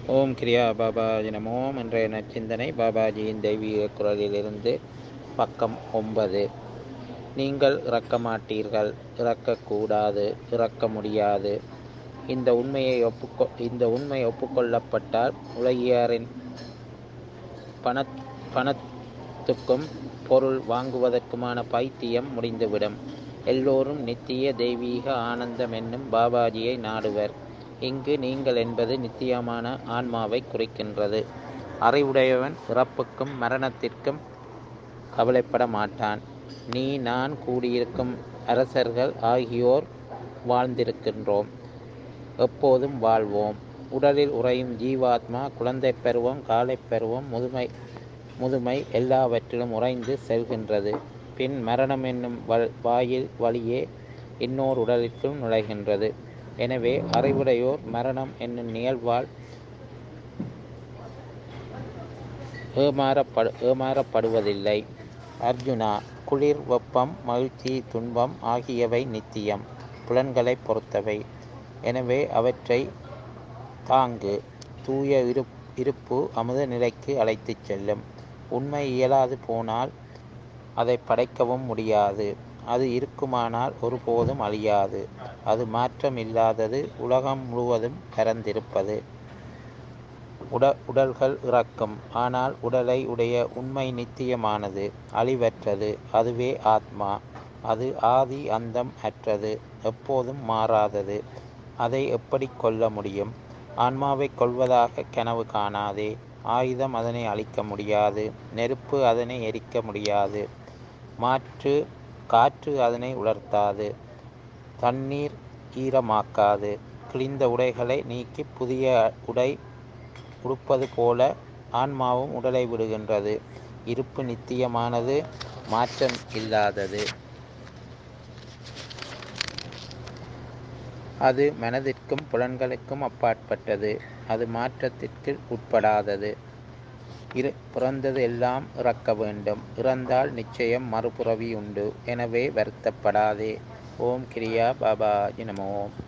ஓம் கிரியா பாபாஜி நமோம் என்ற நச்சிந்தனை பாபாஜியின் தெய்வீக குரலிலிருந்து பக்கம் ஒன்பது நீங்கள் இறக்க மாட்டீர்கள் இறக்கக்கூடாது இறக்க முடியாது இந்த உண்மையை ஒப்புக்கொ இந்த உண்மை ஒப்புக்கொள்ளப்பட்டால் உலகியாரின் பண பணத்துக்கும் பொருள் வாங்குவதற்குமான பைத்தியம் முடிந்துவிடும் எல்லோரும் நித்திய தெய்வீக ஆனந்தம் என்னும் பாபாஜியை நாடுவர் இங்கு நீங்கள் என்பது நித்தியமான ஆன்மாவை குறிக்கின்றது அறிவுடையவன் இறப்புக்கும் மரணத்திற்கும் கவலைப்பட மாட்டான் நீ நான் கூடியிருக்கும் அரசர்கள் ஆகியோர் வாழ்ந்திருக்கின்றோம் எப்போதும் வாழ்வோம் உடலில் உறையும் ஜீவாத்மா குழந்தை பருவம் காலை பருவம் முதுமை முதுமை எல்லாவற்றிலும் உறைந்து செல்கின்றது பின் மரணம் என்னும் வாயில் வழியே இன்னோர் உடலிற்குள் நுழைகின்றது எனவே அறிவுடையோர் மரணம் என்னும் நிகழ்வால் ஏமாறப்படு ஏமாறப்படுவதில்லை அர்ஜுனா குளிர் வெப்பம் மகிழ்ச்சி துன்பம் ஆகியவை நித்தியம் புலன்களை பொறுத்தவை எனவே அவற்றை தாங்கு தூய இரு இருப்பு அமுத நிலைக்கு அழைத்துச் செல்லும் உண்மை இயலாது போனால் அதை படைக்கவும் முடியாது அது இருக்குமானால் ஒருபோதும் அழியாது அது மாற்றம் இல்லாதது உலகம் முழுவதும் பரந்திருப்பது உட உடல்கள் இறக்கும் ஆனால் உடலை உடைய உண்மை நித்தியமானது அழிவற்றது அதுவே ஆத்மா அது ஆதி அந்தம் அற்றது எப்போதும் மாறாதது அதை எப்படி கொல்ல முடியும் ஆன்மாவை கொள்வதாக கனவு காணாதே ஆயுதம் அதனை அழிக்க முடியாது நெருப்பு அதனை எரிக்க முடியாது மாற்று காற்று அதனை உலர்த்தாது தண்ணீர் ஈரமாக்காது கிழிந்த உடைகளை நீக்கி புதிய உடை உடுப்பது போல ஆன்மாவும் உடலை விடுகின்றது இருப்பு நித்தியமானது மாற்றம் இல்லாதது அது மனதிற்கும் புலன்களுக்கும் அப்பாற்பட்டது அது மாற்றத்திற்கு உட்படாதது இரு பிறந்தது எல்லாம் இறக்க வேண்டும் இறந்தால் நிச்சயம் மறுபுறவி உண்டு எனவே வருத்தப்படாதே ஓம் கிரியா பாபா நமோம்